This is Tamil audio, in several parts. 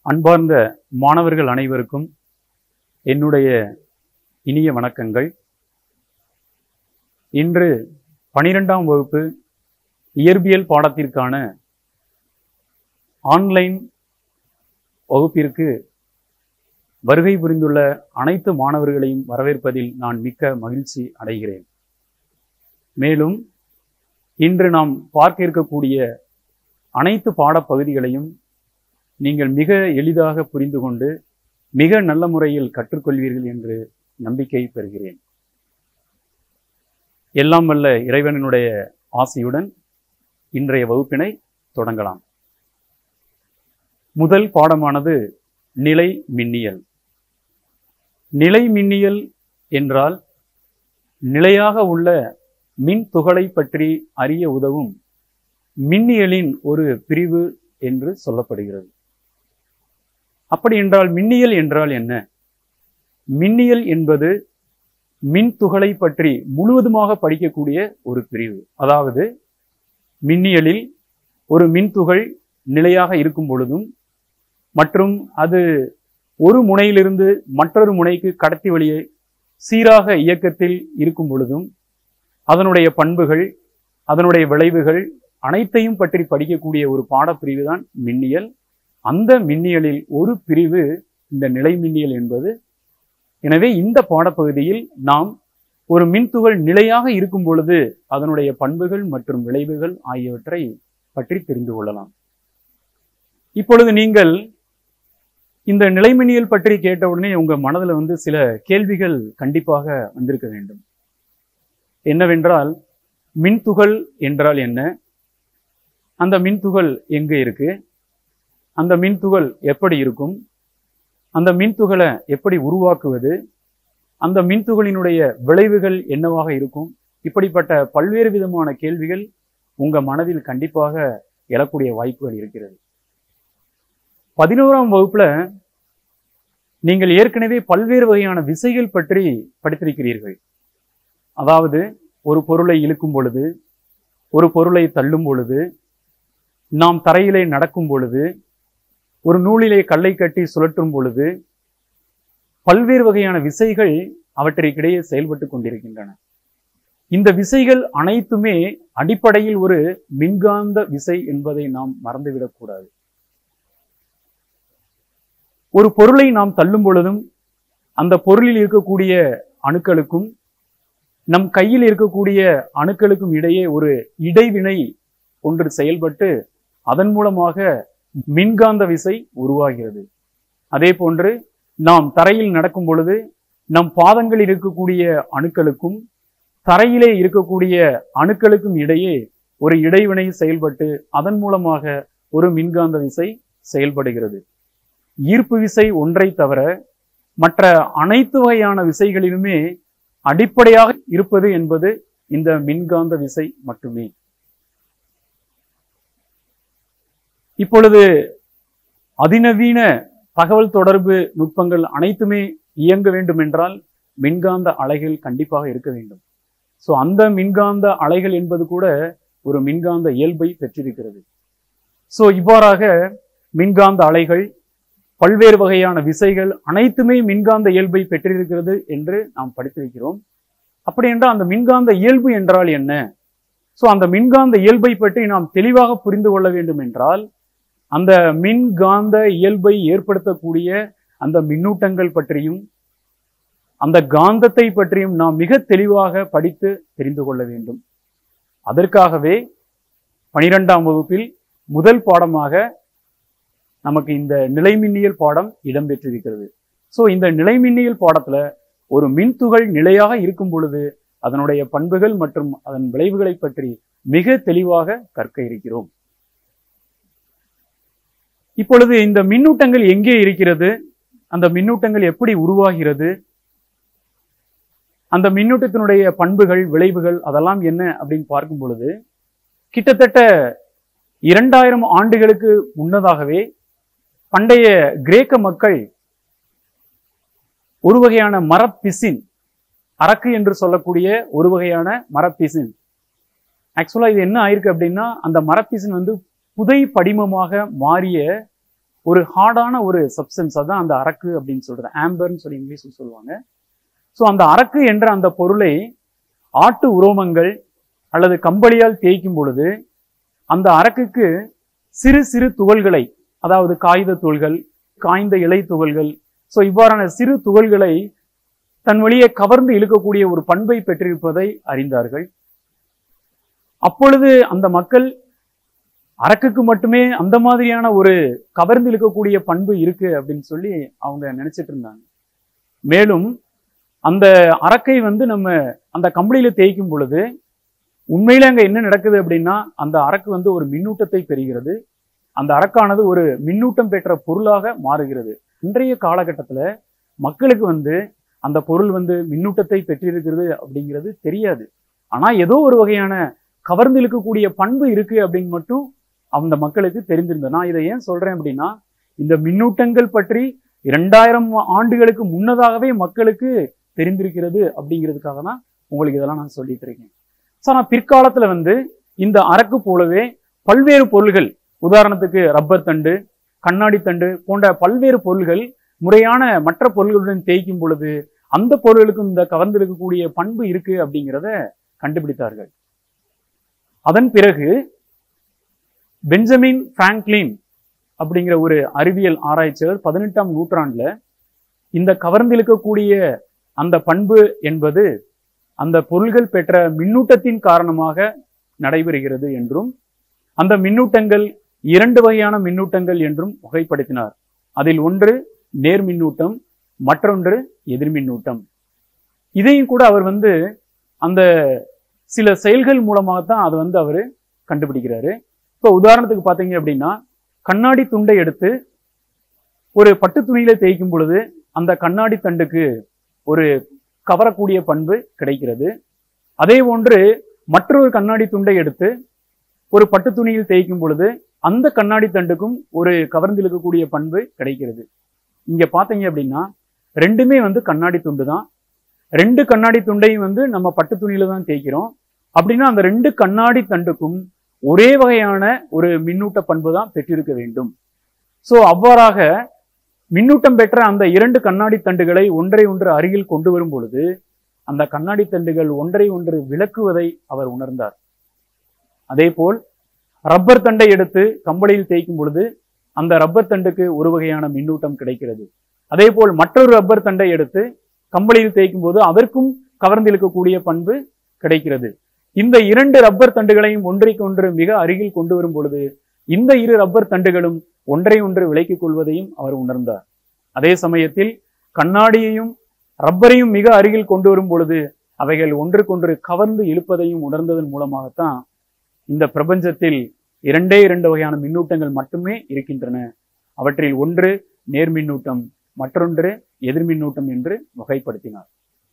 அன்பார்ந்த மாணவர்கள் அனைவருக்கும் என்னுடைய இனிய வணக்கங்கள் இன்று பனிரெண்டாம் வகுப்பு இயற்பியல் பாடத்திற்கான ஆன்லைன் வகுப்பிற்கு வருகை புரிந்துள்ள அனைத்து மாணவர்களையும் வரவேற்பதில் நான் மிக்க மகிழ்ச்சி அடைகிறேன் மேலும் இன்று நாம் பார்க்க இருக்கக்கூடிய அனைத்து பாடப்பகுதிகளையும் நீங்கள் மிக எளிதாக புரிந்து கொண்டு மிக நல்ல முறையில் கற்றுக்கொள்வீர்கள் என்று நம்பிக்கை பெறுகிறேன் எல்லாம் வல்ல இறைவனுடைய ஆசையுடன் இன்றைய வகுப்பினை தொடங்கலாம் முதல் பாடமானது நிலை மின்னியல் நிலை மின்னியல் என்றால் நிலையாக உள்ள மின் துகளை பற்றி அறிய உதவும் மின்னியலின் ஒரு பிரிவு என்று சொல்லப்படுகிறது அப்படி என்றால் மின்னியல் என்றால் என்ன மின்னியல் என்பது மின் துகளை பற்றி முழுவதுமாக படிக்கக்கூடிய ஒரு பிரிவு அதாவது மின்னியலில் ஒரு மின்துகள் நிலையாக இருக்கும் பொழுதும் மற்றும் அது ஒரு முனையிலிருந்து மற்றொரு முனைக்கு கடத்தி வழியை சீராக இயக்கத்தில் இருக்கும் பொழுதும் அதனுடைய பண்புகள் அதனுடைய விளைவுகள் அனைத்தையும் பற்றி படிக்கக்கூடிய ஒரு பாடப்பிரிவு தான் மின்னியல் அந்த மின்னியலில் ஒரு பிரிவு இந்த நிலை மின்னியல் என்பது எனவே இந்த பாடப்பகுதியில் நாம் ஒரு மின்துகள் நிலையாக இருக்கும் பொழுது அதனுடைய பண்புகள் மற்றும் விளைவுகள் ஆகியவற்றை பற்றி தெரிந்து கொள்ளலாம் இப்பொழுது நீங்கள் இந்த நிலைமினியல் பற்றி கேட்டவுடனே உங்க மனதில் வந்து சில கேள்விகள் கண்டிப்பாக வந்திருக்க வேண்டும் என்னவென்றால் மின்துகள் என்றால் என்ன அந்த மின்துகள் எங்கே இருக்கு அந்த மின்துகள் எப்படி இருக்கும் அந்த மின்துகளை எப்படி உருவாக்குவது அந்த மின்துகளினுடைய விளைவுகள் என்னவாக இருக்கும் இப்படிப்பட்ட பல்வேறு விதமான கேள்விகள் உங்க மனதில் கண்டிப்பாக எழக்கூடிய வாய்ப்புகள் இருக்கிறது பதினோராம் வகுப்புல நீங்கள் ஏற்கனவே பல்வேறு வகையான விசைகள் பற்றி படித்திருக்கிறீர்கள் அதாவது ஒரு பொருளை இழுக்கும் பொழுது ஒரு பொருளை தள்ளும் பொழுது நாம் தரையிலே நடக்கும் பொழுது ஒரு நூலிலே கல்லை கட்டி சுழற்றும் பொழுது பல்வேறு வகையான விசைகள் அவற்றிற்கிடையே செயல்பட்டு கொண்டிருக்கின்றன இந்த விசைகள் அனைத்துமே அடிப்படையில் ஒரு மின்காந்த விசை என்பதை நாம் மறந்துவிடக்கூடாது ஒரு பொருளை நாம் தள்ளும் பொழுதும் அந்த பொருளில் இருக்கக்கூடிய அணுக்களுக்கும் நம் கையில் இருக்கக்கூடிய அணுக்களுக்கும் இடையே ஒரு இடைவினை ஒன்று செயல்பட்டு அதன் மூலமாக மின்காந்த விசை உருவாகிறது அதே போன்று நாம் தரையில் நடக்கும் பொழுது நம் பாதங்களில் இருக்கக்கூடிய அணுக்களுக்கும் தரையிலே இருக்கக்கூடிய அணுக்களுக்கும் இடையே ஒரு இடைவினை செயல்பட்டு அதன் மூலமாக ஒரு மின்காந்த விசை செயல்படுகிறது ஈர்ப்பு விசை ஒன்றை தவிர மற்ற அனைத்து வகையான விசைகளிலுமே அடிப்படையாக இருப்பது என்பது இந்த மின்காந்த விசை மட்டுமே இப்பொழுது அதிநவீன தகவல் தொடர்பு நுட்பங்கள் அனைத்துமே இயங்க வேண்டும் என்றால் மின்காந்த அலைகள் கண்டிப்பாக இருக்க வேண்டும் ஸோ அந்த மின்காந்த அலைகள் என்பது கூட ஒரு மின்காந்த இயல்பை பெற்றிருக்கிறது ஸோ இவ்வாறாக மின்காந்த அலைகள் பல்வேறு வகையான விசைகள் அனைத்துமே மின்காந்த இயல்பை பெற்றிருக்கிறது என்று நாம் படித்திருக்கிறோம் அப்படி என்றால் அந்த மின்காந்த இயல்பு என்றால் என்ன ஸோ அந்த மின்காந்த இயல்பை பற்றி நாம் தெளிவாக புரிந்து கொள்ள வேண்டும் என்றால் அந்த மின்காந்த இயல்பை ஏற்படுத்தக்கூடிய அந்த மின்னூட்டங்கள் பற்றியும் அந்த காந்தத்தை பற்றியும் நாம் மிக தெளிவாக படித்து தெரிந்து கொள்ள வேண்டும் அதற்காகவே பனிரெண்டாம் வகுப்பில் முதல் பாடமாக நமக்கு இந்த நிலைமின்னியல் பாடம் இடம்பெற்றிருக்கிறது ஸோ இந்த நிலைமின்னியல் பாடத்துல ஒரு மின்துகள் நிலையாக இருக்கும் பொழுது அதனுடைய பண்புகள் மற்றும் அதன் விளைவுகளை பற்றி மிக தெளிவாக கற்க இருக்கிறோம் இப்பொழுது இந்த மின்னூட்டங்கள் எங்கே இருக்கிறது அந்த மின்னூட்டங்கள் எப்படி உருவாகிறது அந்த மின்னூட்டத்தினுடைய பண்புகள் விளைவுகள் அதெல்லாம் என்ன அப்படின்னு பார்க்கும் பொழுது கிட்டத்தட்ட இரண்டாயிரம் ஆண்டுகளுக்கு முன்னதாகவே பண்டைய கிரேக்க மக்கள் ஒரு வகையான மரப்பிசின் அரக்கு என்று சொல்லக்கூடிய ஒரு வகையான மரப்பிசின் ஆக்சுவலா இது என்ன ஆயிருக்கு அப்படின்னா அந்த மரப்பிசின் வந்து புதை படிமமாக மாறிய ஒரு ஹார்டான ஒரு சப்ஸ்டன்ஸ் அதான் அந்த அரக்கு அப்படின்னு சொல்றது ஆம்பர்னு சொல்லி இங்கிலீஷ்ல சொல்லுவாங்க ஸோ அந்த அரக்கு என்ற அந்த பொருளை ஆட்டு உரோமங்கள் அல்லது கம்பளியால் தேய்க்கும் பொழுது அந்த அரக்குக்கு சிறு சிறு துகள்களை அதாவது காகித துகள்கள் காய்ந்த இலை துகள்கள் ஸோ இவ்வாறான சிறு துகள்களை தன் வழியே கவர்ந்து இழுக்கக்கூடிய ஒரு பண்பை பெற்றிருப்பதை அறிந்தார்கள் அப்பொழுது அந்த மக்கள் அரக்குக்கு மட்டுமே அந்த மாதிரியான ஒரு கவர்ந்து இழுக்கக்கூடிய பண்பு இருக்கு அப்படின்னு சொல்லி அவங்க நினைச்சிட்டு இருந்தாங்க மேலும் அந்த அரக்கை வந்து நம்ம அந்த கம்பளியில தேய்க்கும் பொழுது உண்மையில அங்க என்ன நடக்குது அப்படின்னா அந்த அரக்கு வந்து ஒரு மின்னூட்டத்தை பெறுகிறது அந்த அரக்கானது ஒரு மின்னூட்டம் பெற்ற பொருளாக மாறுகிறது இன்றைய காலகட்டத்துல மக்களுக்கு வந்து அந்த பொருள் வந்து மின்னூட்டத்தை பெற்றிருக்கிறது அப்படிங்கிறது தெரியாது ஆனா ஏதோ ஒரு வகையான கவர்ந்து இழுக்கக்கூடிய பண்பு இருக்கு அப்படின்னு மட்டும் அந்த மக்களுக்கு தெரிந்திருந்தது நான் இதை ஏன் சொல்றேன் அப்படின்னா இந்த மின்னூட்டங்கள் பற்றி இரண்டாயிரம் ஆண்டுகளுக்கு முன்னதாகவே மக்களுக்கு தெரிந்திருக்கிறது அப்படிங்கிறதுக்காக தான் உங்களுக்கு இதெல்லாம் நான் சொல்லிட்டு இருக்கேன் ஸோ ஆனால் பிற்காலத்துல வந்து இந்த அரக்கு போலவே பல்வேறு பொருள்கள் உதாரணத்துக்கு ரப்பர் தண்டு கண்ணாடி தண்டு போன்ற பல்வேறு பொருள்கள் முறையான மற்ற பொருள்களுடன் தேய்க்கும் பொழுது அந்த பொருளுக்கும் இந்த கவர்ந்திருக்கக்கூடிய பண்பு இருக்கு அப்படிங்கிறத கண்டுபிடித்தார்கள் அதன் பிறகு பெஞ்சமின் பிராங்க்லின் அப்படிங்கிற ஒரு அறிவியல் ஆராய்ச்சியாளர் பதினெட்டாம் நூற்றாண்டுல இந்த கவர்ந்திழுக்கக்கூடிய அந்த பண்பு என்பது அந்த பொருள்கள் பெற்ற மின்னூட்டத்தின் காரணமாக நடைபெறுகிறது என்றும் அந்த மின்னூட்டங்கள் இரண்டு வகையான மின்னூட்டங்கள் என்றும் வகைப்படுத்தினார் அதில் ஒன்று நேர் மின்னூட்டம் மற்றொன்று எதிர் மின்னூட்டம் இதையும் கூட அவர் வந்து அந்த சில செயல்கள் மூலமாகத்தான் அதை வந்து அவர் கண்டுபிடிக்கிறாரு இப்போ உதாரணத்துக்கு பார்த்தீங்க அப்படின்னா கண்ணாடி துண்டை எடுத்து ஒரு பட்டு துணியில தேய்க்கும் பொழுது அந்த கண்ணாடி தண்டுக்கு ஒரு கவரக்கூடிய பண்பு கிடைக்கிறது அதே போன்று மற்றொரு கண்ணாடி துண்டை எடுத்து ஒரு பட்டு துணியில் தேய்க்கும் பொழுது அந்த கண்ணாடி தண்டுக்கும் ஒரு கவர்ந்திழுக்கக்கூடிய பண்பு கிடைக்கிறது இங்க பாத்தீங்க அப்படின்னா ரெண்டுமே வந்து கண்ணாடி துண்டு தான் ரெண்டு கண்ணாடி துண்டையும் வந்து நம்ம பட்டு துணியில தான் தேய்க்கிறோம் அப்படின்னா அந்த ரெண்டு கண்ணாடி தண்டுக்கும் ஒரே வகையான ஒரு மின்னூட்ட பண்பு தான் பெற்றிருக்க வேண்டும் சோ அவ்வாறாக மின்னூட்டம் பெற்ற அந்த இரண்டு கண்ணாடி தண்டுகளை ஒன்றை ஒன்று அருகில் கொண்டு வரும் பொழுது அந்த கண்ணாடி தண்டுகள் ஒன்றை ஒன்று விளக்குவதை அவர் உணர்ந்தார் அதே போல் ரப்பர் தண்டை எடுத்து கம்பளியில் தேய்க்கும் பொழுது அந்த ரப்பர் தண்டுக்கு ஒரு வகையான மின்னூட்டம் கிடைக்கிறது அதே போல் மற்றொரு ரப்பர் தண்டை எடுத்து கம்பளியில் தேய்க்கும் போது அதற்கும் கவர்ந்திழுக்கக்கூடிய பண்பு கிடைக்கிறது இந்த இரண்டு ரப்பர் தண்டுகளையும் ஒன்றைக்கொன்று மிக அருகில் கொண்டு வரும் பொழுது இந்த இரு ரப்பர் தண்டுகளும் ஒன்றை ஒன்று விலக்கிக் கொள்வதையும் அவர் உணர்ந்தார் அதே சமயத்தில் கண்ணாடியையும் ரப்பரையும் மிக அருகில் கொண்டு வரும் பொழுது அவைகள் ஒன்றுக்கொன்று கவர்ந்து இழுப்பதையும் உணர்ந்ததன் மூலமாகத்தான் இந்த பிரபஞ்சத்தில் இரண்டே இரண்டு வகையான மின்னூட்டங்கள் மட்டுமே இருக்கின்றன அவற்றில் ஒன்று நேர்மின்னூட்டம் மற்றொன்று எதிர்மின்னூட்டம் என்று வகைப்படுத்தினார்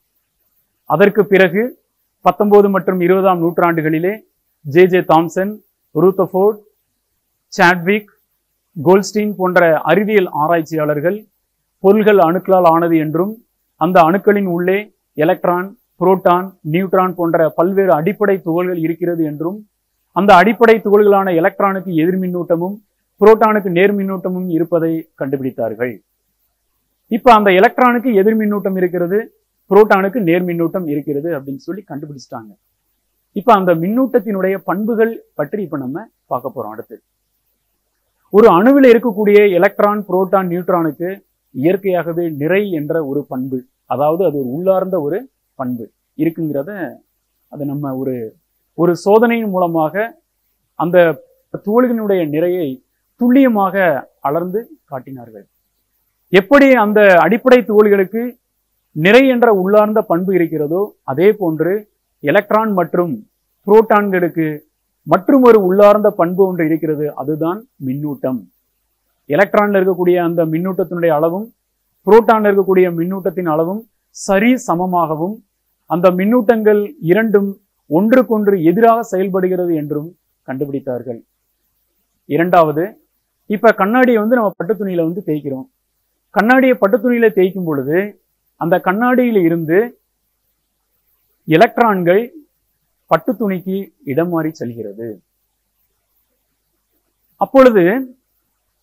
அதற்கு பிறகு பத்தொன்பது மற்றும் இருபதாம் நூற்றாண்டுகளிலே J J Thomson Rutherford Chadwick Goldstein போன்ற அறிவியல் ஆராய்ச்சியாளர்கள் பொருள்கள் அணுக்களால் ஆனது என்றும் அந்த அணுக்களின் உள்ளே எலக்ட்ரான் புரோட்டான் நியூட்ரான் போன்ற பல்வேறு அடிப்படை துகள்கள் இருக்கிறது என்றும் அந்த அடிப்படை துகள்களான எலக்ட்ரானுக்கு எதிர்மின்னூட்டமும் புரோட்டானுக்கு நேர்மின்னூட்டமும் இருப்பதை கண்டுபிடித்தார்கள் இப்ப அந்த எலக்ட்ரானுக்கு எதிர்மின்னூட்டம் இருக்கிறது புரோட்டானுக்கு நேர்மின்னூட்டம் இருக்கிறது அப்படின்னு சொல்லி கண்டுபிடிச்சிட்டாங்க இப்ப அந்த மின்னூட்டத்தினுடைய பண்புகள் பற்றி இப்ப நம்ம பார்க்க போறோம் அடுத்து ஒரு அணுவில் இருக்கக்கூடிய எலக்ட்ரான் புரோட்டான் நியூட்ரானுக்கு இயற்கையாகவே நிறை என்ற ஒரு பண்பு அதாவது அது ஒரு உள்ளார்ந்த ஒரு பண்பு இருக்குங்கிறத அதை நம்ம ஒரு ஒரு சோதனையின் மூலமாக அந்த துகள்களினுடைய நிறையை துல்லியமாக அளர்ந்து காட்டினார்கள் எப்படி அந்த அடிப்படை துகள்களுக்கு நிறை என்ற உள்ளார்ந்த பண்பு இருக்கிறதோ அதே போன்று எலக்ட்ரான் மற்றும் புரோட்டான்களுக்கு மற்றும் ஒரு உள்ளார்ந்த பண்பு ஒன்று இருக்கிறது அதுதான் மின்னூட்டம் எலக்ட்ரான்ல இருக்கக்கூடிய அந்த மின்னூட்டத்தினுடைய அளவும் புரோட்டான்ல இருக்கக்கூடிய மின்னூட்டத்தின் அளவும் சரி சமமாகவும் அந்த மின்னூட்டங்கள் இரண்டும் ஒன்றுக்கொன்று எதிராக செயல்படுகிறது என்றும் கண்டுபிடித்தார்கள் இரண்டாவது இப்ப கண்ணாடியை வந்து நம்ம பட்டு துணியில வந்து தேய்க்கிறோம் கண்ணாடியை பட்டு துணியில தேய்க்கும் பொழுது அந்த கண்ணாடியில இருந்து எலக்ட்ரான்கள் பட்டு துணிக்கு இடம் மாறி செல்கிறது அப்பொழுது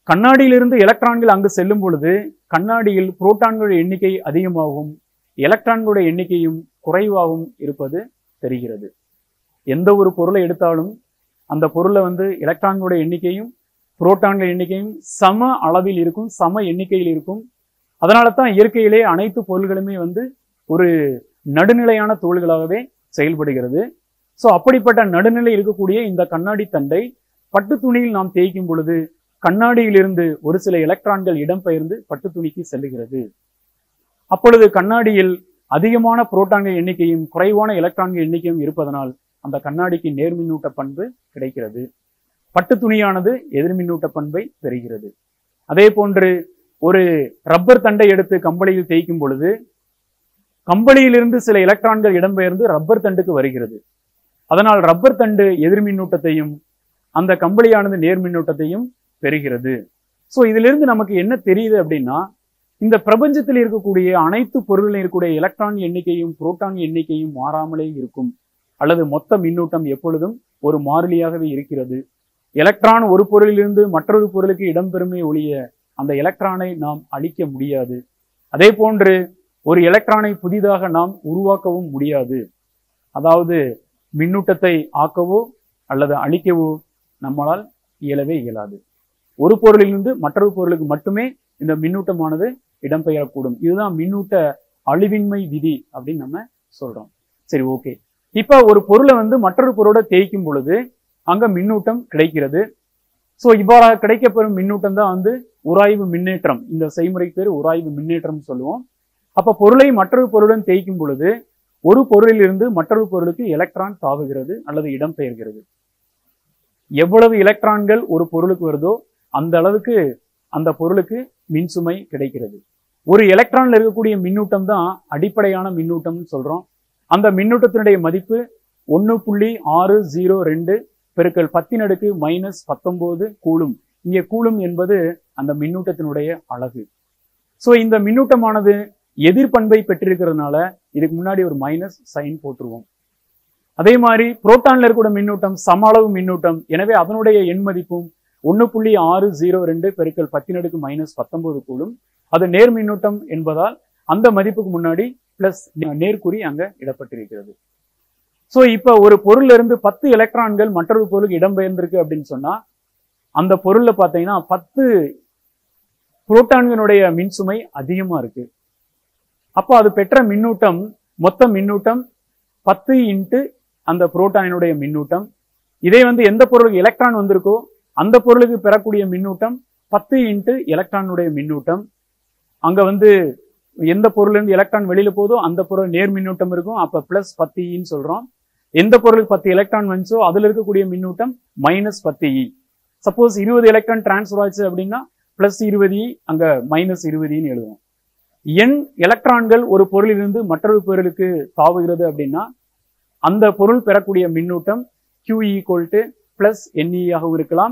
கண்ணாடியிலிருந்து எலக்ட்ரான்கள் அங்கு செல்லும் பொழுது கண்ணாடியில் புரோட்டான்களுடைய எண்ணிக்கை அதிகமாகவும் எலக்ட்ரான்களுடைய எண்ணிக்கையும் குறைவாகவும் இருப்பது தெரிகிறது எந்த ஒரு பொருளை எடுத்தாலும் அந்த பொருளை வந்து எலக்ட்ரான்களுடைய எண்ணிக்கையும் புரோட்டான்கள் எண்ணிக்கையும் சம அளவில் இருக்கும் சம எண்ணிக்கையில் இருக்கும் அதனால தான் இயற்கையிலே அனைத்து பொருள்களுமே வந்து ஒரு நடுநிலையான தோள்களாகவே செயல்படுகிறது ஸோ அப்படிப்பட்ட நடுநிலை இருக்கக்கூடிய இந்த கண்ணாடி தண்டை பட்டு துணியில் நாம் தேய்க்கும் பொழுது கண்ணாடியிலிருந்து ஒரு சில எலக்ட்ரான்கள் இடம்பெயர்ந்து பட்டு துணிக்கு செல்லுகிறது அப்பொழுது கண்ணாடியில் அதிகமான புரோட்டான்கள் எண்ணிக்கையும் குறைவான எலக்ட்ரான்கள் எண்ணிக்கையும் இருப்பதனால் அந்த கண்ணாடிக்கு நேர்மின்னூட்ட பண்பு கிடைக்கிறது பட்டு துணியானது எதிர்மின்னூட்ட பண்பை பெறுகிறது அதே போன்று ஒரு ரப்பர் தண்டை எடுத்து கம்பளியில் தேய்க்கும் பொழுது கம்பளியிலிருந்து சில எலக்ட்ரான்கள் இடம்பெயர்ந்து ரப்பர் தண்டுக்கு வருகிறது அதனால் ரப்பர் தண்டு எதிர்மின்னூட்டத்தையும் அந்த கம்பளியானது நேர்மின்னூட்டத்தையும் பெறுகிறது ஸோ இதிலிருந்து நமக்கு என்ன தெரியுது அப்படின்னா இந்த பிரபஞ்சத்தில் இருக்கக்கூடிய அனைத்து பொருளிலும் இருக்கக்கூடிய எலக்ட்ரான் எண்ணிக்கையும் புரோட்டான் எண்ணிக்கையும் மாறாமலே இருக்கும் அல்லது மொத்த மின்னூட்டம் எப்பொழுதும் ஒரு மாறிலியாகவே இருக்கிறது எலக்ட்ரான் ஒரு பொருளிலிருந்து மற்றொரு பொருளுக்கு இடம்பெறுமே ஒழிய அந்த எலக்ட்ரானை நாம் அழிக்க முடியாது அதே போன்று ஒரு எலக்ட்ரானை புதிதாக நாம் உருவாக்கவும் முடியாது அதாவது மின்னூட்டத்தை ஆக்கவோ அல்லது அழிக்கவோ நம்மளால் இயலவே இயலாது ஒரு பொருளிலிருந்து மற்றொரு பொருளுக்கு மட்டுமே இந்த மின்னூட்டமானது இடம்பெயரக்கூடும் இதுதான் மின்னூட்ட அழிவின்மை விதி அப்படின்னு நம்ம சொல்றோம் சரி ஓகே இப்ப ஒரு பொருளை வந்து மற்றொரு பொருளோட தேய்க்கும் பொழுது அங்க மின்னூட்டம் கிடைக்கிறது ஸோ இவ்வாறாக கிடைக்கப்பெறும் மின்னூட்டம் தான் வந்து உராய்வு மின்னேற்றம் இந்த செய்முறை பேர் உராய்வு மின்னேற்றம் சொல்லுவோம் அப்ப பொருளை மற்றொரு பொருளுடன் தேய்க்கும் பொழுது ஒரு பொருளிலிருந்து மற்றொரு பொருளுக்கு எலக்ட்ரான் தாவுகிறது அல்லது இடம்பெயர்கிறது எவ்வளவு எலக்ட்ரான்கள் ஒரு பொருளுக்கு வருதோ அந்த அளவுக்கு அந்த பொருளுக்கு மின்சுமை கிடைக்கிறது ஒரு எலக்ட்ரான்ல இருக்கக்கூடிய மின்னூட்டம் தான் அடிப்படையான மின்னூட்டம்னு சொல்றோம் அந்த மின்னூட்டத்தினுடைய மதிப்பு ஒன்று புள்ளி ஆறு ஜீரோ ரெண்டு பெருக்கல் பத்தின் அடுக்கு மைனஸ் பத்தொன்பது கூலும் இங்கே கூலும் என்பது அந்த மின்னூட்டத்தினுடைய அழகு ஸோ இந்த மின்னூட்டமானது எதிர்பண்பை பெற்றிருக்கிறதுனால இதுக்கு முன்னாடி ஒரு மைனஸ் சைன் போட்டுருவோம் அதே மாதிரி புரோட்டான்ல இருக்கக்கூடிய மின்னூட்டம் சம அளவு மின்னூட்டம் எனவே அதனுடைய எண் மதிப்பும் ஒன்று புள்ளி ஆறு ஜீரோ ரெண்டு பெருக்கல் பத்தினடுக்கு மைனஸ் பத்தொன்பது கூடும் அது நேர் மின்னூட்டம் என்பதால் அந்த மதிப்புக்கு முன்னாடி பிளஸ் நேர்குறி அங்க இடப்பட்டிருக்கிறது ஸோ இப்போ ஒரு பொருள்ல இருந்து பத்து எலக்ட்ரான்கள் மற்றொரு பொருளுக்கு இடம்பெயர்ந்திருக்கு அப்படின்னு சொன்னா அந்த பொருள்ல பார்த்தீங்கன்னா பத்து புரோட்டான்களுடைய மின்சுமை அதிகமா இருக்கு அப்போ அது பெற்ற மின்னூட்டம் மொத்த மின்னூட்டம் பத்து இன்ட்டு அந்த புரோட்டானினுடைய மின்னூட்டம் இதே வந்து எந்த பொருளுக்கு எலக்ட்ரான் வந்திருக்கோ அந்த பொருளுக்கு பெறக்கூடிய மின்னூட்டம் பத்து இன்ட்டு எலக்ட்ரானுடைய மின்னூட்டம் அங்க வந்து எந்த பொருள்லேருந்து எலக்ட்ரான் வெளியில போதோ அந்த பொருள் நேர் மின்னூட்டம் இருக்கும் அப்ப பிளஸ் பத்து இன்னு சொல்றோம் எந்த பொருளுக்கு பத்து எலக்ட்ரான் வந்துச்சோ அதுல இருக்கக்கூடிய மின்னூட்டம் மைனஸ் பத்து இ சப்போஸ் இருபது எலக்ட்ரான் டிரான்ஸ்ஃபர் ஆச்சு அப்படின்னா பிளஸ் இருபது இ அங்க மைனஸ் இருபதுன்னு எழுதுவோம் எண் எலக்ட்ரான்கள் ஒரு பொருளிலிருந்து மற்றொரு பொருளுக்கு தாவுகிறது அப்படின்னா அந்த பொருள் பெறக்கூடிய மின்னூட்டம் Q equal to plus n e ஆகவும் இருக்கலாம்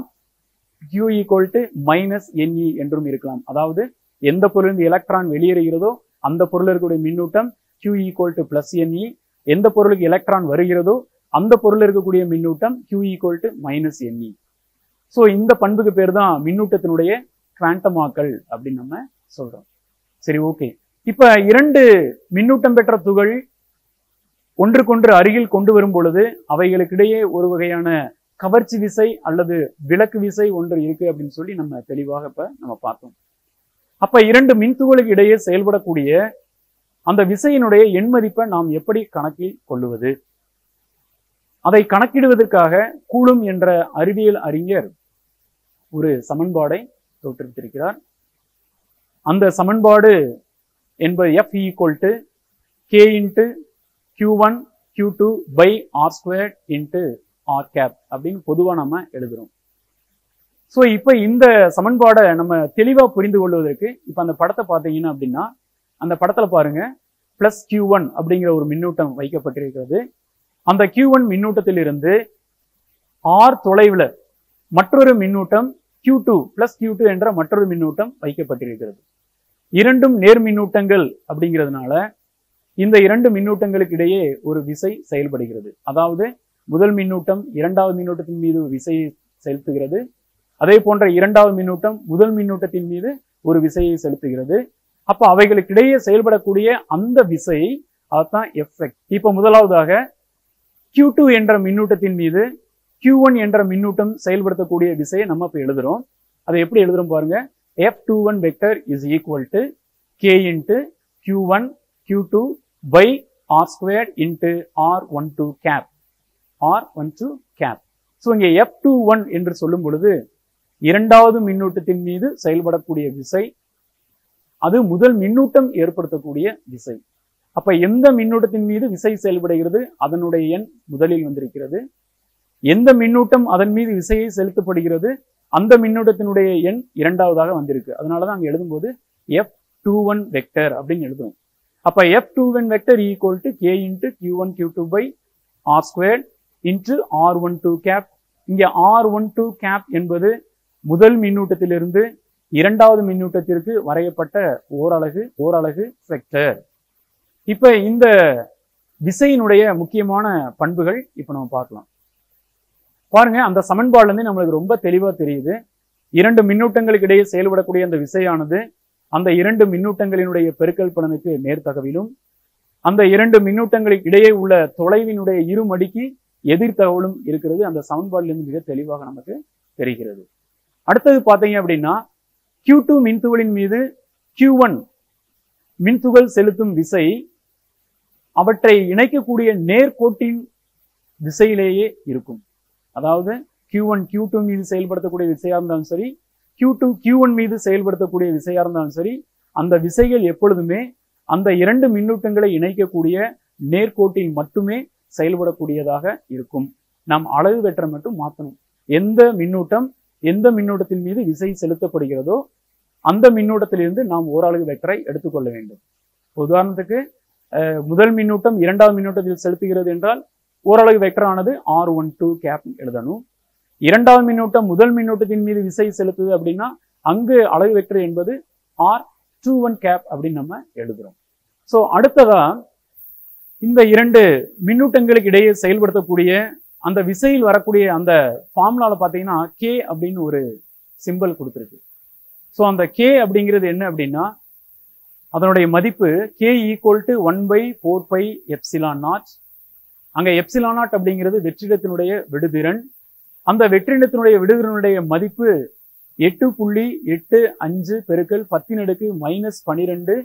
Q equal to minus n e என்றும் இருக்கலாம் அதாவது எந்த பொருளிலிருந்து எலக்ட்ரான் வெளியேறுகிறதோ அந்த பொருள் இருக்கக்கூடிய மின்னூட்டம் Q equal to plus n e எந்த பொருளுக்கு எலக்ட்ரான் வருகிறதோ அந்த பொருள் இருக்கக்கூடிய மின்னூட்டம் Q equal to minus n e so இந்த பண்புக்கு பேர் தான் மின்னூட்டத்தினுடைய குவாண்டமாக்கல் அப்படின்னு நம்ம சொல்றோம் சரி ஓகே இப்ப இரண்டு மின்னூட்டம் பெற்ற துகள் ஒன்றுக்கொன்று அருகில் கொண்டு வரும் பொழுது அவைகளுக்கிடையே ஒரு வகையான கவர்ச்சி விசை அல்லது விளக்கு விசை ஒன்று இருக்கு அப்படின்னு சொல்லி நம்ம தெளிவாக இப்ப நம்ம பார்த்தோம் அப்ப இரண்டு மின்துகளுக்கு இடையே செயல்படக்கூடிய அந்த விசையினுடைய எண் மதிப்பை நாம் எப்படி கணக்கில் கொள்ளுவது அதை கணக்கிடுவதற்காக கூலும் என்ற அறிவியல் அறிஞர் ஒரு சமன்பாடை தோற்றுவித்திருக்கிறார் அந்த சமன்பாடு என்பது F equal to K into Q one Q two by R square into R cap அப்படின்னு பொதுவாக நம்ம எழுதுறோம் ஸோ இப்போ இந்த சமன்பாடை நம்ம தெளிவாக புரிந்து கொள்வதற்கு இப்போ அந்த படத்தை பார்த்தீங்கன்னா அப்படின்னா அந்த படத்தில் பாருங்க பிளஸ் கியூ ஒன் அப்படிங்கிற ஒரு மின்னூட்டம் வைக்கப்பட்டிருக்கிறது அந்த கியூ ஒன் மின்னூட்டத்திலிருந்து ஆர் தொலைவில் மற்றொரு மின்னூட்டம் Q two plus Q two என்ற மற்றொரு மின்னூட்டம் வைக்கப்பட்டிருக்கிறது இரண்டும் நேர் மின்னூட்டங்கள் அப்படிங்கிறதுனால இந்த இரண்டு மின்னூட்டங்களுக்கு இடையே ஒரு விசை செயல்படுகிறது அதாவது முதல் மின்னூட்டம் இரண்டாவது மின்னூட்டத்தின் மீது ஒரு விசையை செலுத்துகிறது அதே போன்ற இரண்டாவது மின்னூட்டம் முதல் மின்னூட்டத்தின் மீது ஒரு விசையை செலுத்துகிறது அப்ப அவைகளுக்கிடையே செயல்படக்கூடிய அந்த விசை அதுதான் எஃபெக்ட் இப்போ முதலாவதாக Q2 என்ற மின்னூட்டத்தின் மீது Q1 என்ற மின்னூட்டம் செயல்படுத்தக்கூடிய விசையை நம்ம இப்ப எழுதுறோம் அதை எப்படி எழுதுறோம் பாருங்க F21 vector is equal to K into Q1 Q2 by R square into R one two cap R one two cap so இங்கே எஃப் டூ ஒன் என்று சொல்லும் பொழுது இரண்டாவது மின்னூட்டத்தின் மீது செயல்படக்கூடிய விசை அது முதல் மின்னூட்டம் ஏற்படுத்தக்கூடிய விசை அப்ப எந்த மின்னூட்டத்தின் மீது விசை செயல்படுகிறது அதனுடைய எண் முதலில் வந்திருக்கிறது எந்த மின்னூட்டம் அதன் மீது விசையை செலுத்தப்படுகிறது அந்த மின்னூட்டத்தினுடைய எண் இரண்டாவதாக வந்திருக்கு அதனாலதான் அங்க எழுதும்போது எஃப் டூ ஒன் வெக்டர் அப்படின்னு எழுதுவோம் அப்ப F two one vector equal to K into Q one Q two by R square into R one two cap இங்க ஆர் ஒன் டூ கேப் என்பது முதல் மின்னூட்டத்திலிருந்து இரண்டாவது மின்னூட்டத்திற்கு வரையப்பட்ட ஓரலகு ஓரலகு வெக்டர் இப்ப இந்த விசையினுடைய முக்கியமான பண்புகள் இப்ப நம்ம பார்க்கலாம் பாருங்க அந்த சமன்பாடுல இருந்து நம்மளுக்கு ரொம்ப தெளிவா தெரியுது இரண்டு மின்னூட்டங்களுக்கு இடையே செயல்படக்கூடிய அந்த விசையானது அந்த இரண்டு மின்னூட்டங்களினுடைய பெருக்கல் பலனுக்கு நேர்த்தகவிலும் அந்த இரண்டு மின்னூட்டங்களுக்கு இடையே உள்ள தொலைவினுடைய இருமடிக்கு எதிர்த்தகவலும் இருக்கிறது அந்த சமன்பாட்டிலிருந்து மிக தெளிவாக நமக்கு தெரிகிறது அடுத்தது பார்த்தீங்க அப்படின்னா Q2 டூ மின்துகளின் மீது Q1 ஒன் மின்துகள் செலுத்தும் விசை அவற்றை இணைக்கக்கூடிய நேர்கோட்டின் திசையிலேயே இருக்கும் அதாவது Q1 ஒன் Q2 டூ மீது செயல்படுத்தக்கூடிய விசையா இருந்தாலும் சரி Q2 டூ Q1 ஒன் மீது செயல்படுத்தக்கூடிய விசையா இருந்தாலும் சரி அந்த விசைகள் எப்பொழுதுமே அந்த இரண்டு மின்னூட்டங்களை இணைக்கக்கூடிய நேர்கோட்டில் மட்டுமே செயல்படக்கூடியதாக இருக்கும் நாம் அளவு வெற்றை மட்டும் மாற்றணும் எந்த மின்னூட்டம் எந்த மின்னூட்டத்தின் மீது விசை செலுத்தப்படுகிறதோ அந்த மின்னூட்டத்திலிருந்து நாம் ஓரளவு வெக்டரை எடுத்துக்கொள்ள வேண்டும் உதாரணத்துக்கு அஹ், முதல் மின்னூட்டம் இரண்டாவது மின்னூட்டத்தில் செலுத்துகிறது என்றால் ஓரளவு வெக்டரானது ஆர் ஒன் டூ கேப் எழுதணும் இரண்டாவது மின்னூட்டம் முதல் மின்னூட்டத்தின் மீது விசை செலுத்துது அப்படின்னா அங்கு அளவு வெக்டர் என்பது ஆர் டூ ஒன் கேப் அப்படின்னு நம்ம எழுதுறோம் ஸோ அடுத்ததா இந்த இரண்டு மின்னூட்டங்களுக்கு இடையே செயல்படுத்தக்கூடிய அந்த விசையில் வரக்கூடிய அந்த ஃபார்முலால பார்த்தீங்கன்னா கே அப்படின்னு ஒரு சிம்பல் கொடுத்துருக்கு ஸோ அந்த கே அப்படிங்கிறது என்ன அப்படின்னா அதனுடைய மதிப்பு K equal to one by four pi epsilon naught அங்க எப்சிலான் நாட் அப்படிங்கிறது வெற்றிடத்தினுடைய விடுதிறன் அந்த வெற்றிடத்தினுடைய விடுதிறனுடைய மதிப்பு எட்டு புள்ளி எட்டு அஞ்சு பெருக்கல் பத்தின் அடுக்கு மைனஸ் பனிரெண்டு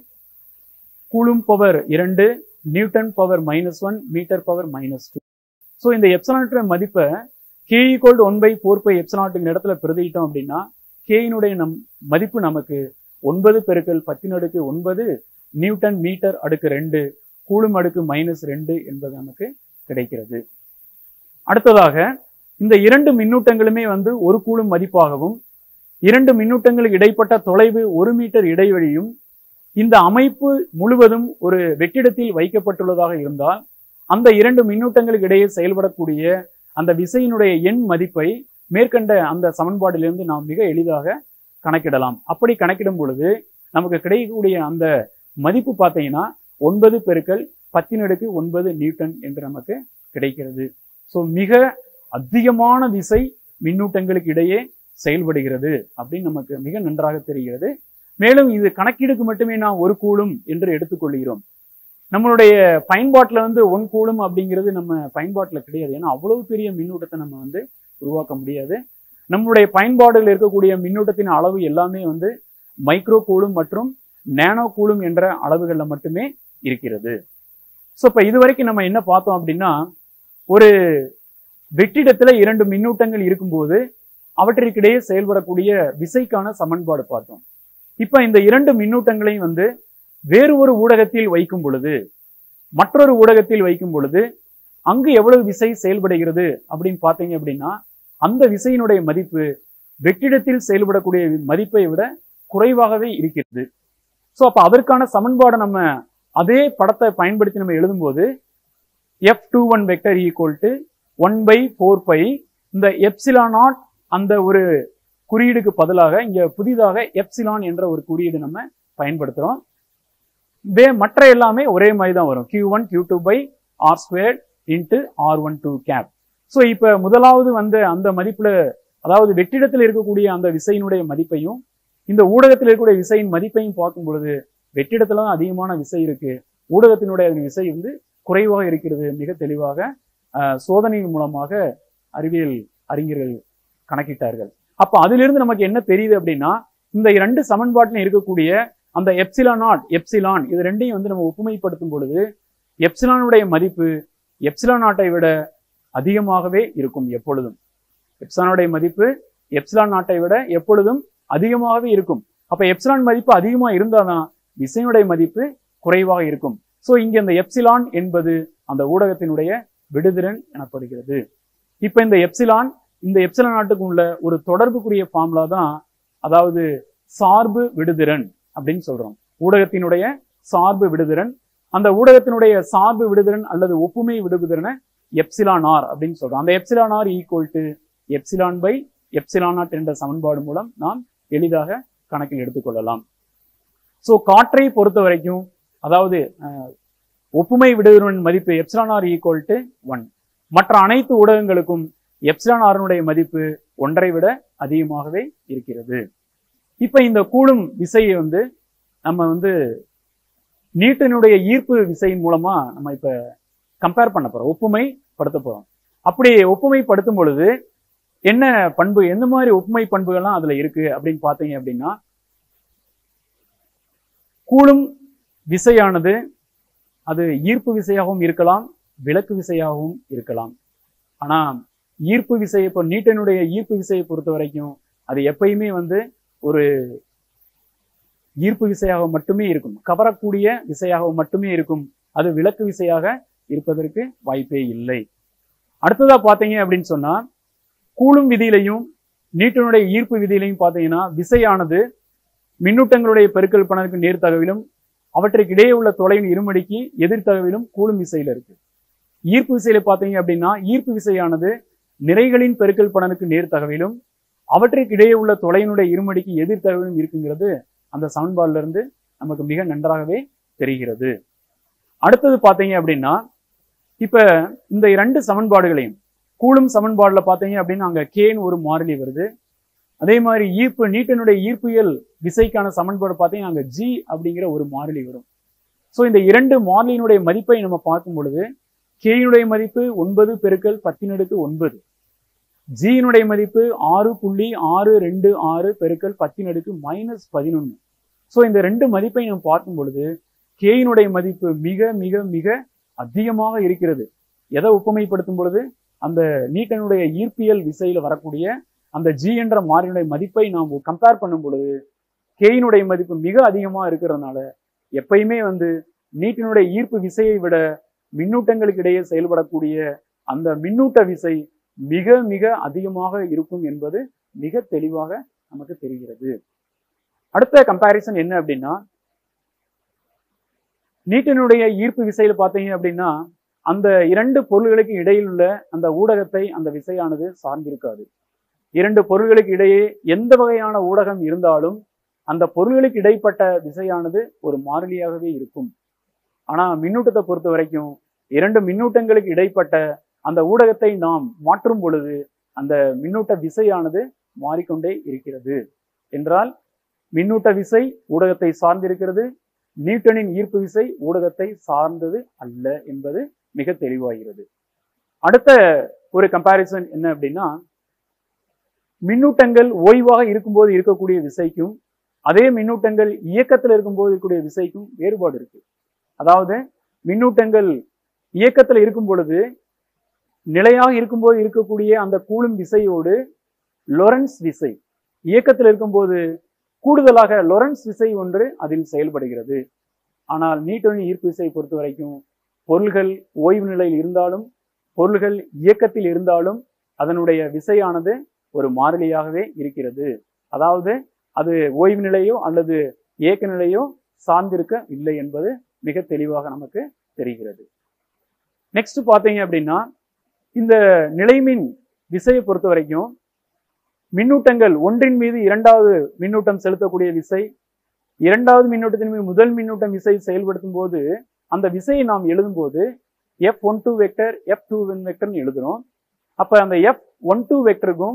கூலும் பவர் இரண்டு newton power minus one metre power minus two so இந்த எப்சலானுடைய மதிப்பை K equal one by four pi எப்சலாட்டுங்கிற இடத்துல பிரதியிட்டோம் அப்படின்னா கேயினுடைய நம் மதிப்பு நமக்கு ஒன்பது பெருக்கல் பத்தின் அடுக்கு ஒன்பது நியூட்டன் மீட்டர் அடுக்கு ரெண்டு கூலும் அடுக்கு மைனஸ் ரெண்டு என்பது நமக்கு கிடைக்கிறது அடுத்ததாக இந்த இரண்டு மின்னூட்டங்களுமே வந்து ஒரு கூலும் மதிப்பாகவும் இரண்டு மின்னூட்டங்களுக்கு இடைப்பட்ட தொலைவு ஒரு மீட்டர் இடைவெளியும் இந்த அமைப்பு முழுவதும் ஒரு வெற்றிடத்தில் வைக்கப்பட்டுள்ளதாக இருந்தால் அந்த இரண்டு மின்னூட்டங்களுக்கு இடையே செயல்படக்கூடிய அந்த விசையினுடைய எண் மதிப்பை மேற்கண்ட அந்த சமன்பாட்டிலிருந்து நாம் மிக எளிதாக கணக்கிடலாம் அப்படி கணக்கிடும் பொழுது நமக்கு கிடைக்கக்கூடிய அந்த மதிப்பு பார்த்தீங்கன்னா ஒன்பது பெருக்கல் பத்தின் அடுக்கு ஒன்பது நியூட்டன் என்று நமக்கு கிடைக்கிறது ஸோ மிக அதிகமான விசை மின்னூட்டங்களுக்கு இடையே செயல்படுகிறது அப்படின்னு நமக்கு மிக நன்றாக தெரிகிறது மேலும் இது கணக்கீடுக்கு மட்டுமே நாம் ஒரு கூலும் என்று எடுத்துக்கொள்கிறோம் நம்மளுடைய பயன்பாட்டில் வந்து ஒன் கூலும் அப்படிங்கிறது நம்ம பயன்பாட்டில் கிடையாது ஏன்னா அவ்வளவு பெரிய மின்னூட்டத்தை நம்ம வந்து உருவாக்க முடியாது நம்மளுடைய பயன்பாடுகள் இருக்கக்கூடிய மின்னூட்டத்தின் அளவு எல்லாமே வந்து மைக்ரோ கூலும் மற்றும் நேனோ கூலும் என்ற அளவுகளில் மட்டுமே இருக்கிறது ஸோ இப்போ இது வரைக்கும் நம்ம என்ன பார்த்தோம் அப்படின்னா ஒரு வெற்றிடத்துல இரண்டு மின்னூட்டங்கள் இருக்கும்போது அவற்றிற்கிடையே செயல்படக்கூடிய விசைக்கான சமன்பாடு பார்த்தோம் இப்போ இந்த இரண்டு மின்னூட்டங்களையும் வந்து வேறு ஒரு ஊடகத்தில் வைக்கும் பொழுது மற்றொரு ஊடகத்தில் வைக்கும் பொழுது அங்கு எவ்வளவு விசை செயல்படுகிறது அப்படின்னு பார்த்தீங்க அப்படின்னா அந்த விசையினுடைய மதிப்பு வெற்றிடத்தில் செயல்படக்கூடிய மதிப்பை விட குறைவாகவே இருக்கிறது ஸோ அப்போ அதற்கான சமன்பாடை நம்ம அதே படத்தை பயன்படுத்தி நம்ம எழுதும்போது F two one vector equal to one by four pi இந்த எப்சிலா நாட் அந்த ஒரு குறியீடுக்கு பதிலாக இங்க புதிதாக எப்சிலான் என்ற ஒரு குறியீடு நம்ம பயன்படுத்துறோம் வே மற்ற எல்லாமே ஒரே மாதிரி தான் வரும் Q one Q two by R square into R one two cap so இப்போ முதலாவது வந்த அந்த மதிப்புல அதாவது வெற்றிடத்தில் இருக்கக்கூடிய அந்த விசையினுடைய மதிப்பையும் இந்த ஊடகத்தில் இருக்கக்கூடிய விசையின் மதிப்பையும் பார்க்கும் பொழுது வெற்றிடத்துல தான் அதிகமான விசை இருக்கு ஊடகத்தினுடைய அதன் விசை வந்து குறைவாக இருக்கிறது மிக தெளிவாக ஆஹ், சோதனையின் மூலமாக அறிவியல் அறிஞர்கள் கணக்கிட்டார்கள் அப்ப அதிலிருந்து நமக்கு என்ன தெரியுது அப்படின்னா இந்த இரண்டு சமன்பாட்டிலும் இருக்கக்கூடிய அந்த எப்சிலான் நாட் எப்சிலான் இது ரெண்டையும் வந்து நம்ம ஒப்புமைப்படுத்தும் பொழுது எப்சிலானுடைய மதிப்பு எப்சிலான் நாட்டை விட அதிகமாகவே இருக்கும் எப்பொழுதும் எப்சிலானுடைய மதிப்பு எப்சிலான் நாட்டை விட எப்பொழுதும் அதிகமாகவே இருக்கும் அப்ப எப்சிலான் மதிப்பு அதிகமா இருந்தாதான் விசையினுடைய மதிப்பு குறைவாக இருக்கும் சோ இங்க இந்த எப்சிலான் என்பது அந்த ஊடகத்தினுடைய விடுதிறன் எனப்படுகிறது இப்ப இந்த எப்சிலான் இந்த எப்சிலான் நாட்டுக்கு உள்ள ஒரு தொடர்புக்குரிய ஃபார்முலா தான் அதாவது சார்பு விடுதிறன் அப்படின்னு சொல்றோம் ஊடகத்தினுடைய சார்பு விடுதிறன் அந்த ஊடகத்தினுடைய சார்பு விடுதிறன் அல்லது ஒப்புமை விடுதிறனை எப்சிலான் ஆர் அப்படின்னு சொல்றோம் அந்த epsilon R equal to epsilon by epsilon naught என்ற சமன்பாடு மூலம் நாம் எளிதாக கணக்கில் எடுத்துக்கொள்ளலாம் ஸோ காற்றை பொறுத்த வரைக்கும் அதாவது அஹ், ஒப்புமை விடுதிறன் மதிப்பு epsilon R equal to one மற்ற அனைத்து ஊடகங்களுக்கும் எப்சிலான் ஆரினுடைய மதிப்பு ஒன்றை விட அதிகமாகவே இருக்கிறது இப்ப இந்த கூலும் விசையை வந்து நம்ம வந்து நீட்டினுடைய ஈர்ப்பு விசையின் மூலமா நம்ம இப்ப கம்பேர் பண்ண போறோம் ஒப்புமை படுத்த போறோம் அப்படி ஒப்புமை படுத்தும் பொழுது என்ன பண்பு எந்த மாதிரி ஒப்புமை பண்புகள்லாம் அதுல இருக்கு அப்படின்னு பார்த்தீங்க அப்படின்னா கூலும் விசையானது அது ஈர்ப்பு விசையாகவும் இருக்கலாம் விலக்கு விசையாகவும் இருக்கலாம் ஆனா ஈர்ப்பு விசை இப்போ நீட்டனுடைய ஈர்ப்பு விசையை பொறுத்த வரைக்கும் அது எப்பயுமே வந்து ஒரு ஈர்ப்பு விசையாக மட்டுமே இருக்கும் கவரக்கூடிய விசையாக மட்டுமே இருக்கும் அது விலக்கு விசையாக இருப்பதற்கு வாய்ப்பே இல்லை அடுத்ததா பார்த்தீங்க அப்படின்னு சொன்னா கூலும் விதியிலையும் நீட்டனுடைய ஈர்ப்பு விதியிலையும் பார்த்தீங்கன்னா விசையானது மின்னூட்டங்களுடைய பெருக்கல் பணருக்கு நேர்த்தகவிலும் அவற்றுக்கு இடையே உள்ள தொலைவின் இருமடிக்கு எதிர்த்தகவிலும் கூலும் விசையில இருக்கு ஈர்ப்பு விசையில பார்த்தீங்க அப்படின்னா ஈர்ப்பு விசையானது நிறைகளின் பெருக்கல் பணனுக்கு நேர்த்தகவிலும் அவற்றுக்கு இடையே உள்ள தொலையினுடைய இருமடிக்கு எதிர்த்தகவிலும் இருக்குங்கிறது அந்த சமன்பாடுல இருந்து நமக்கு மிக நன்றாகவே தெரிகிறது அடுத்தது பார்த்தீங்க அப்படின்னா இப்ப இந்த இரண்டு சமன்பாடுகளையும் கூலும் சமன்பாடுல பார்த்தீங்க அப்படின்னா அங்க கேன்னு ஒரு மாறிலி வருது அதே மாதிரி ஈர்ப்பு நீட்டனுடைய ஈர்ப்பியல் விசைக்கான சமன்பாடு பார்த்தீங்கன்னா அங்க ஜி அப்படிங்கிற ஒரு மாறிலி வரும் ஸோ இந்த இரண்டு மாறிலியினுடைய மதிப்பை நம்ம பார்க்கும் பொழுது கேயினுடைய மதிப்பு ஒன்பது பெருக்கல் பத்தின் அடுக்கு ஒன்பது ஜியினுடைய மதிப்பு ஆறு புள்ளி ஆறு ரெண்டு ஆறு பெருக்கல் பத்தின் அடுக்கு மைனஸ் பதினொன்று ஸோ இந்த ரெண்டு மதிப்பை நம்ம பார்க்கும் பொழுது கேயினுடைய மதிப்பு மிக மிக மிக அதிகமாக இருக்கிறது எதை ஒப்புமைப்படுத்தும் பொழுது அந்த நீட்டனுடைய ஈர்ப்பியல் விசையில வரக்கூடிய அந்த ஜி என்ற மாறினுடைய மதிப்பை நாம் கம்பேர் பண்ணும் பொழுது கேயினுடைய மதிப்பு மிக அதிகமா இருக்கிறதுனால எப்பயுமே வந்து நீட்டினுடைய ஈர்ப்பு விசையை விட மின்னூட்டங்களுக்கு இடையே செயல்படக்கூடிய அந்த மின்னூட்ட விசை மிக மிக அதிகமாக இருக்கும் என்பது மிக தெளிவாக நமக்கு தெரிகிறது அடுத்த கம்பாரிசன் என்ன அப்படின்னா நீட்டினுடைய ஈர்ப்பு விசையில பார்த்தீங்க அப்படின்னா அந்த இரண்டு பொருள்களுக்கு இடையில் உள்ள அந்த ஊடகத்தை அந்த விசையானது சார்ந்திருக்காது இரண்டு பொருள்களுக்கு இடையே எந்த வகையான ஊடகம் இருந்தாலும் அந்த பொருள்களுக்கு இடைப்பட்ட விசையானது ஒரு மாறிலியாகவே இருக்கும் ஆனா மின்னூட்டத்தை பொறுத்த வரைக்கும் இரண்டு மின்னூட்டங்களுக்கு இடைப்பட்ட அந்த ஊடகத்தை நாம் மாற்றும் பொழுது அந்த மின்னூட்ட விசையானது மாறிக்கொண்டே இருக்கிறது என்றால் மின்னூட்ட விசை ஊடகத்தை சார்ந்திருக்கிறது நியூட்டனின் ஈர்ப்பு விசை ஊடகத்தை சார்ந்தது அல்ல என்பது மிக தெளிவாகிறது அடுத்த ஒரு கம்பாரிசன் என்ன அப்படின்னா மின்னூட்டங்கள் ஓய்வாக இருக்கும்போது இருக்கக்கூடிய விசைக்கும் அதே மின்னூட்டங்கள் இயக்கத்தில் இருக்கும்போது இருக்கக்கூடிய விசைக்கும் வேறுபாடு இருக்கு அதாவது மின்னூட்டங்கள் இயக்கத்தில் இருக்கும் பொழுது நிலையாக இருக்கும்போது இருக்கக்கூடிய அந்த கூலும் விசையோடு லொரன்ஸ் விசை இயக்கத்தில் இருக்கும்போது கூடுதலாக லொரன்ஸ் விசை ஒன்று அதில் செயல்படுகிறது ஆனால் நீட்டொனி ஈர்ப்பு விசையை பொறுத்த வரைக்கும் பொருள்கள் ஓய்வு நிலையில் இருந்தாலும் பொருள்கள் இயக்கத்தில் இருந்தாலும் அதனுடைய விசையானது ஒரு மாறிலியாகவே இருக்கிறது அதாவது அது ஓய்வு நிலையோ அல்லது இயக்க நிலையோ சார்ந்திருக்க இல்லை என்பது மிக தெளிவாக நமக்கு தெரிகிறது நெக்ஸ்ட் பார்த்தீங்க அப்படின்னா இந்த நிலைமின் விசையை பொறுத்த வரைக்கும் மின்னூட்டங்கள் ஒன்றின் மீது இரண்டாவது மின்னூட்டம் செலுத்தக்கூடிய விசை இரண்டாவது மின்னூட்டத்தின் மீது முதல் மின்னூட்டம் விசை செயல்படுத்தும் போது அந்த விசையை நாம் எழுதும்போது F one two vector F two வெக்டர்னு எழுதுறோம் அப்ப அந்த எஃப் ஒன் டூ வெக்டருக்கும்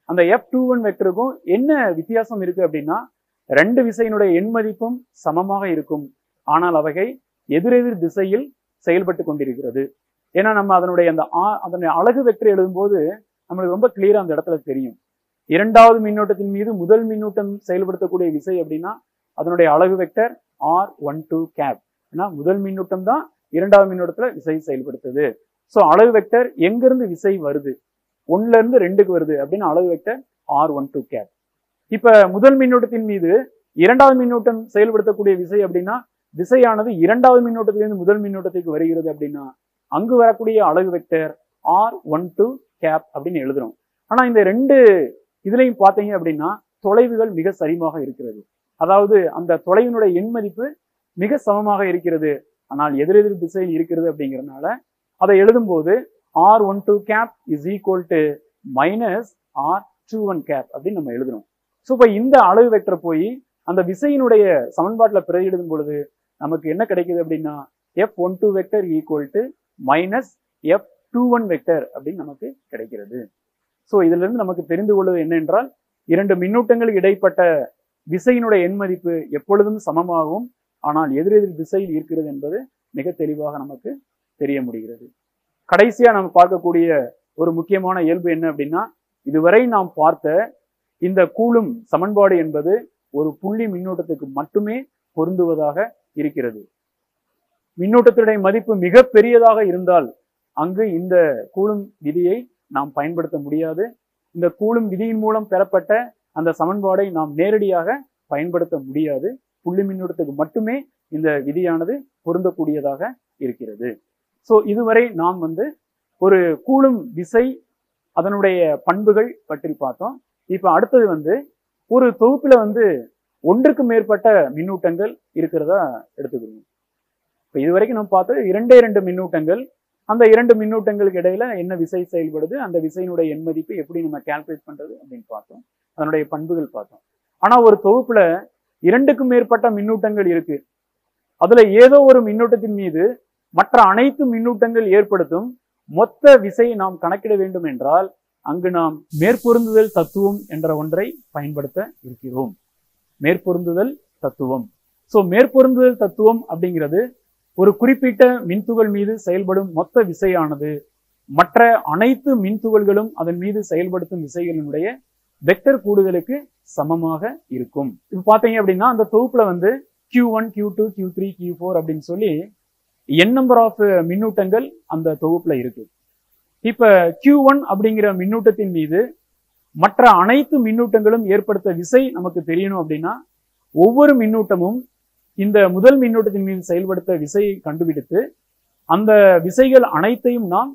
அந்த எஃப் டூ ஒன் வெக்டருக்கும் என்ன வித்தியாசம் இருக்கு அப்படின்னா ரெண்டு விசையினுடைய எண் மதிப்பும் சமமாக இருக்கும் ஆனால் அவைகள் எதிரெதிர் திசையில் செயல்பட்டு கொண்டிருக்கிறது ஏன்னா நம்ம அதனுடைய அந்த ஆ- அதனுடைய அழகு வெக்டர் எழுதும்போது நம்மளுக்கு ரொம்ப கிளியரா அந்த இடத்துல தெரியும் இரண்டாவது மின்னோட்டத்தின் மீது முதல் மின்னூட்டம் செயல்படுத்தக்கூடிய விசை அப்படின்னா அதனுடைய அழகு vector R one two cap ஏன்னா முதல் மின்னூட்டம் தான் இரண்டாவது மின்னோட்டத்துல விசை செயல்படுத்துது ஸோ அழகு வெக்டர் எங்கிருந்து விசை வருது ஒன்னுல இருந்து ரெண்டுக்கு வருது அப்படின்னு அழகு vector R one two cap இப்ப முதல் மின்னூட்டத்தின் மீது இரண்டாவது மின்னூட்டம் செயல்படுத்தக்கூடிய விசை அப்படின்னா விசையானது இரண்டாவது மின்னோட்டத்திலிருந்து முதல் மின்னோட்டத்துக்கு வருகிறது அப்படின்னா அங்கு வரக்கூடிய அலகு vector R one two cap அப்படின்னு எழுதுறோம் ஆனா இந்த ரெண்டு இதுலையும் பார்த்தீங்க அப்படின்னா தொலைவுகள் மிக சரிமாக இருக்கிறது அதாவது அந்த தொலைவினுடைய எண் மதிப்பு மிக சமமாக இருக்கிறது ஆனால் எதிரெதிர் திசையில் இருக்கிறது அப்படிங்கிறதுனால அதை எழுதும்போது R one two cap is equal to minus R two one cap அப்படின்னு நம்ம எழுதணும் ஸோ இப்போ இந்த அளவு வெக்டர் போய் அந்த விசையினுடைய சமன்பாட்டில் பிரதியிடும் பொழுது நமக்கு என்ன கிடைக்குது அப்படின்னா F one two vector equal to minus F two one vector அப்படின்னு நமக்கு கிடைக்கிறது ஸோ இதுல இருந்து நமக்கு தெரிந்து கொள்வது என்னென்றால் இரண்டு மின்னூட்டங்களுக்கு இடைப்பட்ட விசையினுடைய எண் மதிப்பு எப்பொழுதும் சமமாகவும் ஆனால் எதிரெதிர் திசையில் இருக்கிறது என்பது மிக தெளிவாக நமக்கு தெரிய முடிகிறது கடைசியா நம்ம பார்க்கக்கூடிய ஒரு முக்கியமான இயல்பு என்ன அப்படின்னா இதுவரை நாம் பார்த்த இந்த கூலும் சமன்பாடு என்பது ஒரு புள்ளி மின்னூட்டத்துக்கு மட்டுமே பொருந்துவதாக இருக்கிறது மின்னூட்டத்தினுடைய மதிப்பு மிக பெரியதாக இருந்தால் அங்கு இந்த கூலும் விதியை நாம் பயன்படுத்த முடியாது இந்த கூலும் விதியின் மூலம் பெறப்பட்ட அந்த சமன்பாடை நாம் நேரடியாக பயன்படுத்த முடியாது புள்ளி மின்னூட்டத்துக்கு மட்டுமே இந்த விதியானது பொருந்தக்கூடியதாக இருக்கிறது ஸோ இதுவரை நாம் வந்து ஒரு கூலும் விசை அதனுடைய பண்புகள் பற்றி பார்த்தோம் இப்போ அடுத்தது வந்து ஒரு தொகுப்புல வந்து ஒன்றுக்கு மேற்பட்ட மின்னூட்டங்கள் இருக்கிறதா எடுத்துக்கிறோம் இப்போ இதுவரைக்கும் நம்ம பார்த்தது இரண்டே இரண்டு மின்னூட்டங்கள் அந்த இரண்டு மின்னூட்டங்களுக்கு இடையில என்ன விசை செயல்படுது அந்த விசையினுடைய எண் மதிப்பு எப்படி நம்ம கால்குலேட் பண்றது அப்படின்னு பார்த்தோம் அதனுடைய பண்புகள் பார்த்தோம் ஆனா ஒரு தொகுப்புல இரண்டுக்கும் மேற்பட்ட மின்னூட்டங்கள் இருக்கு அதுல ஏதோ ஒரு மின்னூட்டத்தின் மீது மற்ற அனைத்து மின்னூட்டங்கள் ஏற்படுத்தும் மொத்த விசையை நாம் கணக்கிட வேண்டும் என்றால் அங்கு நாம் மேற்பொருந்துதல் தத்துவம் என்ற ஒன்றை பயன்படுத்த இருக்கிறோம் மேற்பொருந்துதல் தத்துவம் சோ மேற்பொருந்துதல் தத்துவம் அப்படிங்கிறது ஒரு குறிப்பிட்ட மின்துகள் மீது செயல்படும் மொத்த விசையானது மற்ற அனைத்து மின்துகள்களும் அதன் மீது செயல்படுத்தும் விசைகளினுடைய வெக்டர் கூடுதலுக்கு சமமாக இருக்கும் இப்ப பாத்தீங்க அப்படின்னா அந்த தொகுப்புல வந்து Q one Q two Q three Q four அப்படின்னு சொல்லி என் நம்பர் ஆஃப் மின்னூட்டங்கள் அந்த தொகுப்புல இருக்கு இப்ப Q ஒன் அப்படிங்கிற மின்னூட்டத்தின் மீது மற்ற அனைத்து மின்னூட்டங்களும் ஏற்படுத்த விசை நமக்கு தெரியணும் அப்படின்னா ஒவ்வொரு மின்னூட்டமும் இந்த முதல் மின்னூட்டத்தின் மீது செயல்படுத்த விசையை கண்டுபிடித்து அந்த விசைகள் அனைத்தையும் நாம்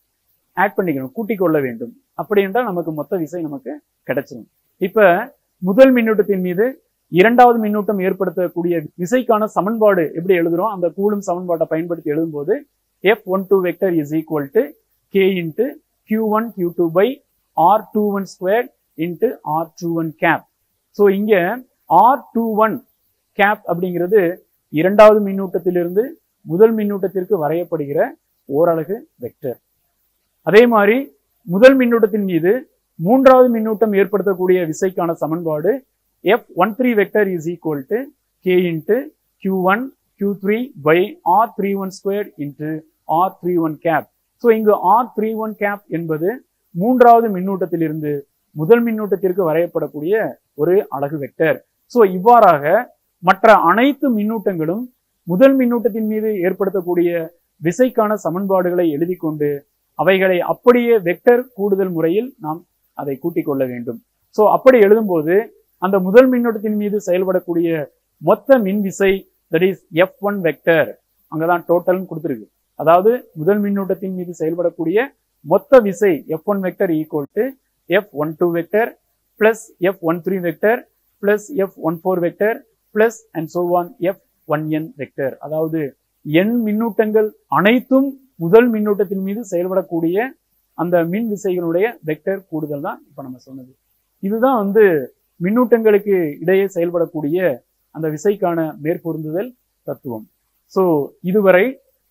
ஆட் பண்ணிக்கணும் கூட்டிக் கொள்ள வேண்டும் அப்படி என்றால் நமக்கு மொத்த விசை நமக்கு கிடைச்சிடும் இப்ப முதல் மின்னூட்டத்தின் மீது இரண்டாவது மின்னூட்டம் ஏற்படுத்தக்கூடிய விசைக்கான சமன்பாடு எப்படி எழுதுறோம் அந்த கூலும் சமன்பாட்டை பயன்படுத்தி எழுதும்போது F one two vector is equal to K into Q one Q two by R two one square into R two one cap so இங்க ஆர் டூ ஒன் கேப் அப்படிங்கிறது இரண்டாவது மின்னூட்டத்திலிருந்து முதல் மின்னூட்டத்திற்கு வரையப்படுகிற ஓரலகு வெக்டர் அதே மாதிரி முதல் மின்னூட்டத்தின் மீது மூன்றாவது மின்னூட்டம் ஏற்படுத்தக்கூடிய விசைக்கான சமன்பாடு F one three vector is equal to K into Q one Q three by R three one square into R three one cap so இங்கு ஆர் த்ரீ ஒன் கேப் என்பது மூன்றாவது மின்னூட்டத்திலிருந்து முதல் மின்னூட்டத்திற்கு வரையப்படக்கூடிய ஒரு அலகு வெக்டர் ஸோ இவ்வாறாக மற்ற அனைத்து மின்னூட்டங்களும் முதல் மின்னூட்டத்தின் மீது ஏற்படுத்தக்கூடிய விசைக்கான சமன்பாடுகளை எழுதி கொண்டு அவைகளை அப்படியே வெக்டர் கூடுதல் முறையில் நாம் அதை கூட்டிக் கொள்ள வேண்டும் ஸோ அப்படி எழுதும்போது அந்த முதல் மின்னோட்டத்தின் மீது செயல்படக்கூடிய மொத்த மின் விசை that is F one vector அங்கதான் டோட்டல்னு கொடுத்துருக்கு அதாவது முதல் மின்னூட்டத்தின் மீது செயல்படக்கூடிய மொத்த விசை F one vector equal to F one two vector plus F one three vector plus F one four vector plus and so on F one N vector அதாவது எண் மின்னூட்டங்கள் அனைத்தும் முதல் மின்னூட்டத்தின் மீது செயல்படக்கூடிய அந்த மின் விசைகளுடைய வெக்டர் கூடுதல் தான் இப்ப நம்ம சொன்னது இதுதான் வந்து மின்னூட்டங்களுக்கு இடையே செயல்படக்கூடிய அந்த விசைக்கான மேற்பொருந்துதல் தத்துவம் சோ இதுவரை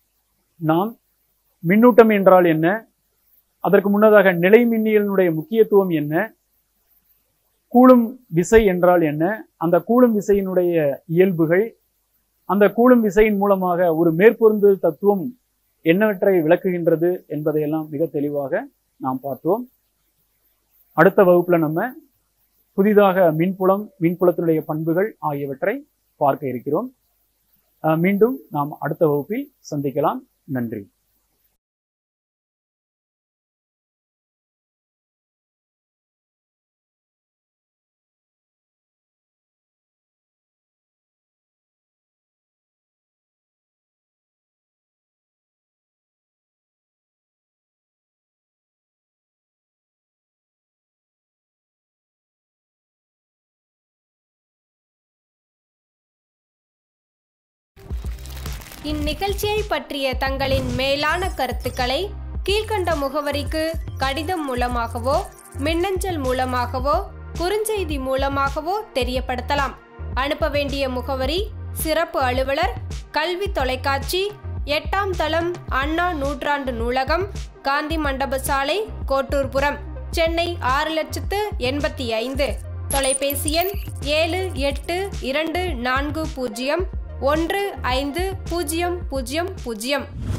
நாம் மின்னூட்டம் என்றால் என்ன அதற்கு முன்னதாக நிலை மின்னியலினுடைய முக்கியத்துவம் என்ன கூலும் விசை என்றால் என்ன அந்த கூலும் விசையினுடைய இயல்புகள் அந்த கூலும் விசையின் மூலமாக ஒரு மேற்பொருந்துதல் தத்துவம் என்னவற்றை விளக்குகின்றது என்பதையெல்லாம் மிக தெளிவாக நாம் பார்த்தோம் அடுத்த வகுப்புல நம்ம புதிதாக மின்புலம் மின்புலத்தினுடைய பண்புகள் ஆகியவற்றை பார்க்க இருக்கிறோம் அஹ் மீண்டும் நாம் அடுத்த வகுப்பில் சந்திக்கலாம் நன்றி இந்நிகழ்ச்சியை பற்றிய தங்களின் மேலான கருத்துக்களை கீழ்க்கண்ட முகவரிக்கு கடிதம் மூலமாகவோ மின்னஞ்சல் மூலமாகவோ குறுஞ்செய்தி மூலமாகவோ தெரியப்படுத்தலாம் அனுப்ப வேண்டிய முகவரி சிறப்பு அலுவலர் கல்வி தொலைக்காட்சி எட்டாம் தளம் அண்ணா நூற்றாண்டு நூலகம் காந்தி மண்டப சாலை கோட்டூர்புரம் சென்னை ஆறு லட்சத்து எண்பத்தி ஐந்து தொலைபேசி எண் ஏழு எட்டு இரண்டு நான்கு பூஜ்ஜியம் ஒன்று ஐந்து பூஜ்ஜியம் பூஜ்ஜியம் பூஜ்ஜியம்